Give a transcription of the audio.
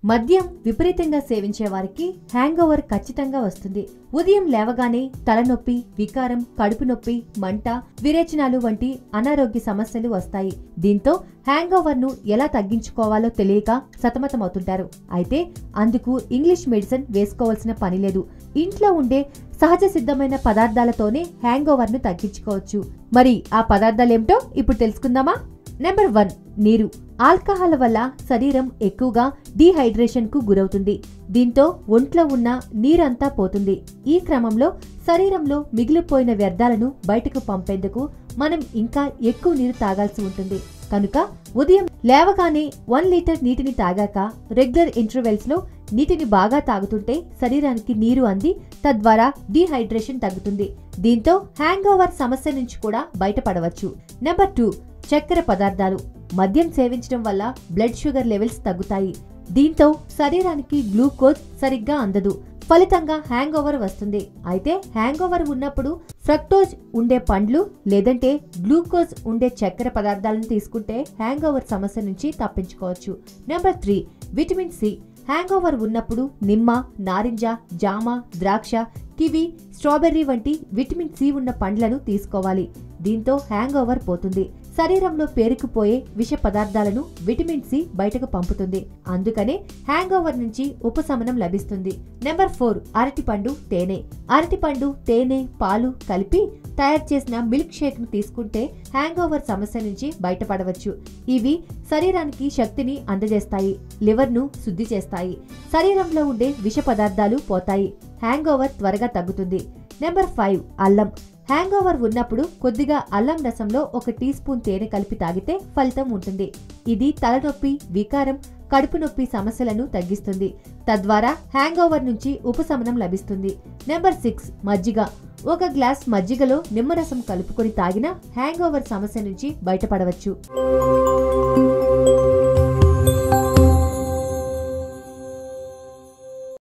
మద్యం విపరీతంగా సేవించే వారికి హ్యాంగ్ ఓవర్ ఖచ్చితంగా వస్తుంది ఉదయం లేవగానే తలనొప్పి వికారం కడుపు నొప్పి మంట విరేచనాలు వంటి అనారోగ్య సమస్యలు వస్తాయి దీంతో హ్యాంగ్ ఓవర్ ను ఎలా తగ్గించుకోవాలో తెలియక సతమతమవుతుంటారు అయితే అందుకు ఇంగ్లీష్ మెడిసిన్ వేసుకోవాల్సిన పని లేదు ఇంట్లో ఉండే సహజ సిద్ధమైన పదార్థాలతోనే హ్యాంగ్ ఓవర్ ను తగ్గించుకోవచ్చు మరి ఆ పదార్థాలేమిటో ఇప్పుడు తెలుసుకుందామా నెంబర్ వన్ నీరు ఆల్కహాల్ వల్ల శరీరం ఎక్కువగా డీహైడ్రేషన్ కు గురవుతుంది దీంతో ఒంట్లో ఉన్న నీరంతా పోతుంది ఈ క్రమంలో శరీరంలో మిగిలిపోయిన వ్యర్థాలను బయటకు పంపేందుకు మనం ఇంకా ఎక్కువ నీరు తాగాల్సి ఉంటుంది కనుక ఉదయం లేవగానే వన్ లీటర్ నీటిని తాగాక రెగ్యులర్ ఇంటర్వెల్స్ లో నీటిని బాగా తాగుతుంటే శరీరానికి నీరు అంది తద్వారా డీహైడ్రేషన్ తగ్గుతుంది దీంతో హ్యాంగ్ ఓవర్ సమస్య నుంచి కూడా బయటపడవచ్చు నెంబర్ టూ చక్కెర పదార్థాలు మద్యం సేవించడం వల్ల బ్లడ్ షుగర్ లెవెల్స్ తగ్గుతాయి దీంతో శరీరానికి గ్లూకోజ్ సరిగ్గా అందదు ఫలితంగా హ్యాంగ్ ఓవర్ వస్తుంది అయితే హ్యాంగ్ ఓవర్ ఉన్నప్పుడు ఫ్రక్టోజ్ ఉండే పండ్లు లేదంటే గ్లూకోజ్ ఉండే చక్కెర పదార్థాలను తీసుకుంటే హ్యాంగ్ ఓవర్ సమస్య నుంచి తప్పించుకోవచ్చు number three vitamin C hangover ఉన్నప్పుడు నిమ్మ నారింజ జామ ద్రాక్ష కివి స్ట్రాబెర్రీ వంటి విటమిన్ సి ఉన్న పండ్లను తీసుకోవాలి దీంతో హ్యాంగ్ ఓవర్ పోతుంది శరీరంలో పేరుకుపోయే విష పదార్థాలను విటమిన్ సి బయటకు పంపుతుంది అందుకనే హ్యాంగ్ ఓవర్ నుంచి ఉపశమనం లభిస్తుంది నెంబర్ ఫోర్ అరటిపండు తేనె అరటిపండు తేనె పాలు కలిపి తయారు చేసిన మిల్క్ షేక్ ను తీసుకుంటే హ్యాంగ్ ఓవర్ సమస్య నుంచి బయటపడవచ్చు ఇవి శరీరానికి శక్తిని అందజేస్తాయి లివర్ ను శుద్ధి చేస్తాయి శరీరంలో ఉండే విష పదార్థాలు పోతాయి హ్యాంగ్ ఓవర్ త్వరగా తగ్గుతుంది నెంబర్ ఫైవ్ అల్లం హ్యాంగ్ ఓవర్ ఉన్నప్పుడు కొద్దిగా అల్లం రసంలో ఒక టీ స్పూన్ తేనె కలిపి తాగితే ఫలితం ఉంటుంది ఇది తలనొప్పి వికారం కడుపు నొప్పి సమస్యలను తగ్గిస్తుంది తద్వారా హ్యాంగ్ ఓవర్ నుంచి ఉపశమనం లభిస్తుంది నెంబర్ సిక్స్ మజ్జిగ ఒక గ్లాస్ మజ్జిగలో నిమ్మరసం కలుపుకొని తాగినా హ్యాంగ్ ఓవర్ సమస్య నుంచి బయటపడవచ్చు